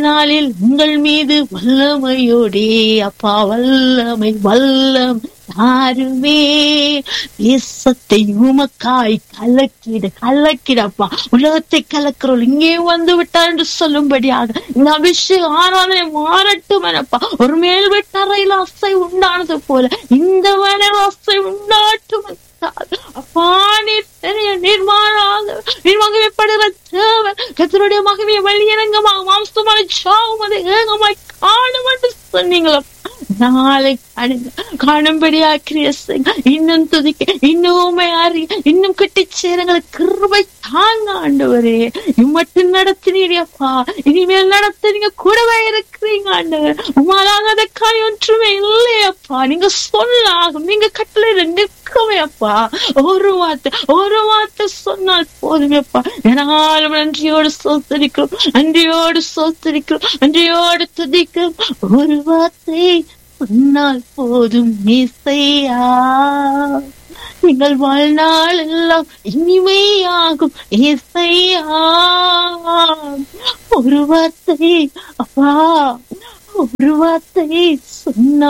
நாளில் உங்கள் மீது வல்லமையோடே அப்பா வல்லமை வல்லம் யாருமே தேசத்தை உமக்காய் கலக்கிட கலக்கிடப்பா உலகத்தை கலக்கிறோம் இங்கே வந்து விட்டார் என்று சொல்லும்படியாக இந்த அபிஷேகம் ஆராதனை மாறட்டும் எனப்பா ஒரு மேல் வீட்டறையில் அசை உண்டானது போல இந்த வேளையில் அசை உண்டாட்டும் அப்பா நீர் பெரிய நிர்மாணாக நிர்வாகப்படுகிற தேவன் கத்தருடைய மகமையை வெளியிறங்கமாக மாம்சமான சாவும் அதை ஏகமாய் காணும் என்று சொன்னீங்களா நாளை காணுங்க காணும்படியா கிரியசங்க இன்னும் துதிக்க இன்னும் உண்மை அறிய இன்னும் கட்டி சேரங்களுக்கு கிருபை தாங்க ஆண்டவரே இம்மட்டும் நடத்தினீரியப்பா இனிமேல் நடத்துறீங்க கூடவே இருக்கிறீங்க ஆண்டவர் உமாலாகாத காரியம் ஒன்றுமே இல்லையப்பா நீங்க சொல்லாகும் நீங்க கட்டளை நிற்கவே அப்பா ஒரு வார்த்தை ஒரு வார்த்தை சொன்னால் போதுமேப்பா என்னாலும் நன்றியோடு சோத்தரிக்கிறோம் நன்றியோடு சோத்தரிக்கிறோம் நன்றியோடு துதிக்கிறோம் ஒரு வார்த்தை சொன்னால் போதும் இசையா நீங்கள் வாழ்நாள் எல்லாம் இனிமையாகும் இசையா ஒரு வார்த்தை அப்பா ஒரு வார்த்தை சொன்னால்